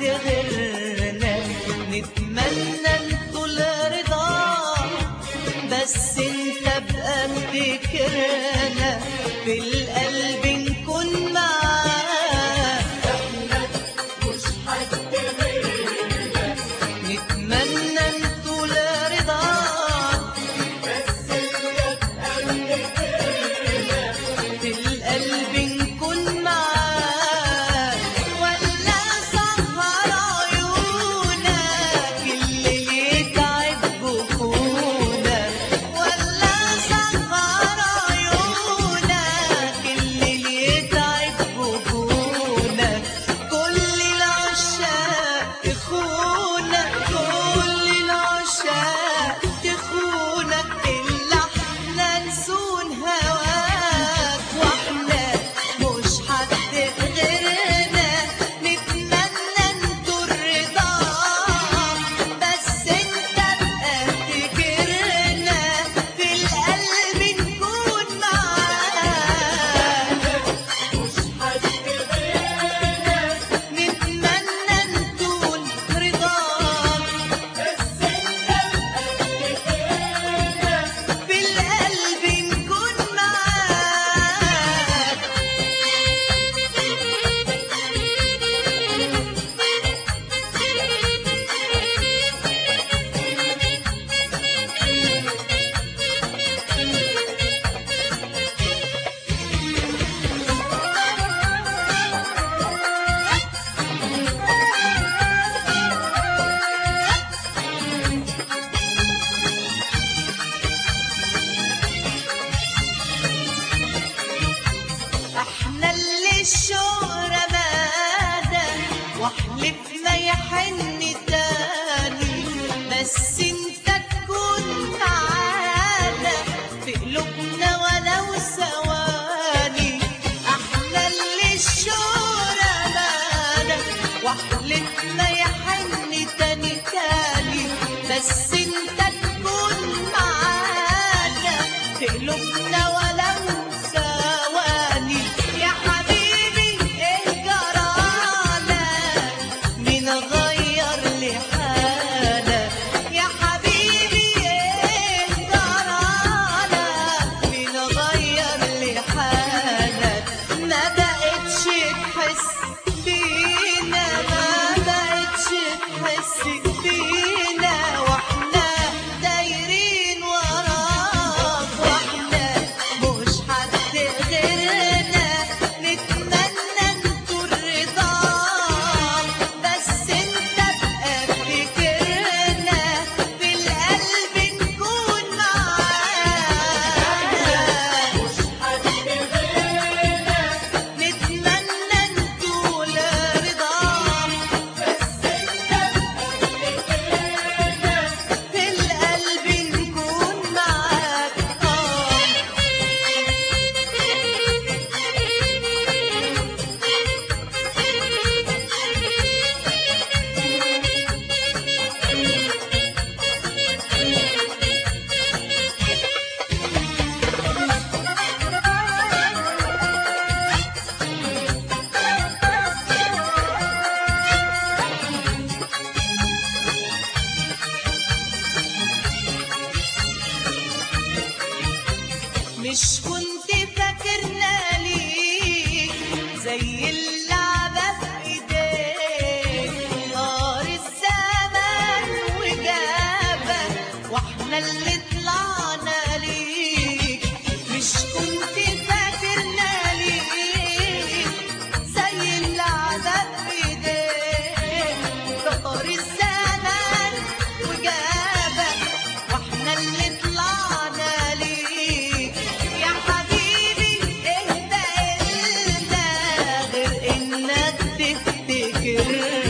غيرنا نتمنى نطول رضا بس انت بقى افتكرنا في القلب نكون معاك نتمنى نطول رضا في القلب نكون معاك ولا سهر عيونك اللي يتعب جفونك ولا سهر عيونك اللي يتعب جفونك كل العشاق تخونك كل العشاق تخونك إلا احنا نسون هواك واحنا مش حد غيرنا نتمنى ندور رضاك بس انت بقى افتكرنا في القلب نكون معاك نتمنى نكون رضاك في القلب نكون معاك احنا اللي الشهرة مادة واحلف ما يحن تاني بس انت تكون عادة في قلوبنا ولو ثواني احنا اللي الشهرة مادة واحلف ما يحن تاني تاني بس انت تكون معانا في قلوبنا ولو ثواني يا حبيبي ايه جرالك مين غير لي حالك يا حبيبي ايه جرالك مين غير لي حالك ما بقتش تحس بينا ما بقتش تحس بينا واحنا دايرين وراك واحنا مش حد غيرنا نتمنى نكون رضاك بس انت بقى افتكرنا في القلب نكون معاك نتمنى نطول رضاك في القلب نكون معاك مش كنت فاكرنا ليك زي اللعبة في ايديك نار الزمان وجابك واحنا اللي طلعنا ليك مش كنت فاكرنا ليك زي اللعبة في ايديك نار الزمان وجابك واحنا اللي طلعنا ليك يا حبيبي اهدى إلنا غير انك تفتكر